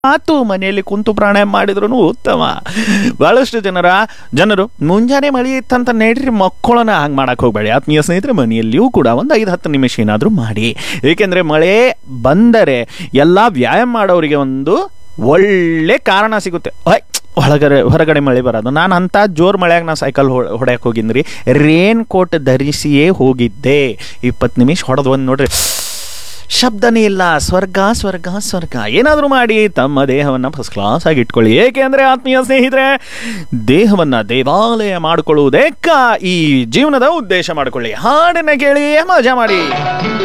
ಆತು ಮನೆಯಲ್ಲಿ ಕುಂತು ಪ್ರಾಣಾಯಾಮ ಮಾಡಿದ್ರು ಉತ್ತಮ ಬಹಳಷ್ಟು ಜನರ ಜನರು ಮುಂಜಾನೆ ಮಳೆ ಇತ್ತಂತ ನಡ್ರಿ ಮಕ್ಕಳನ್ನ ಹಂಗೆ ಮಾಡಕ್ಕೆ ಹೋಗಬೇಡಿ ಆತ್ಮೀಯ ಸ್ನೇಹಿತರೆ ಮನೆಯಲ್ಲಿಯೂ ಕೂಡ ಒಂದು ಐದು ಹತ್ತು ನಿಮಿಷ ಏನಾದರೂ ಮಾಡಿ ಏಕೆಂದರೆ ಮಳೆ ಬಂದರೆ ಎಲ್ಲ ವ್ಯಾಯಾಮ ಮಾಡೋರಿಗೆ ಒಂದು ಒಳ್ಳೆ ಕಾರಣ ಸಿಗುತ್ತೆ ಓಯ್ ಒಳಗಡೆ ಹೊರಗಡೆ ಮಳೆ ಬರೋದು ನಾನು ಅಂಥ ಜೋರು ಮಳೆಯಾಗ ನಾನು ಸೈಕಲ್ ಹೊಡ್ಯಕ್ಕೆ ಹೋಗಿದ್ರಿ ರೇನ್ ಕೋಟ್ ಧರಿಸಿಯೇ ಹೋಗಿದ್ದೆ ಇಪ್ಪತ್ತು ನಿಮಿಷ ಹೊಡೆದು ಒಂದು ನೋಡ್ರಿ ಶಬ್ದನೇ ಇಲ್ಲ ಸ್ವರ್ಗ ಸ್ವರ್ಗ ಸ್ವರ್ಗ ಏನಾದರೂ ಮಾಡಿ ತಮ್ಮ ದೇಹವನ್ನು ಫಸ್ಟ್ ಕ್ಲಾಸ್ ಆಗಿ ಇಟ್ಕೊಳ್ಳಿ ಏಕೆ ಅಂದರೆ ಆತ್ಮೀಯ ಸ್ನೇಹಿತರೆ ದೇಹವನ್ನು ದೇವಾಲಯ ಮಾಡಿಕೊಳ್ಳುವುದೇ ಕ ಈ ಜೀವನದ ಉದ್ದೇಶ ಮಾಡಿಕೊಳ್ಳಿ ಹಾಡನ್ನ ಕೇಳಿ ಮಜಾ ಮಾಡಿ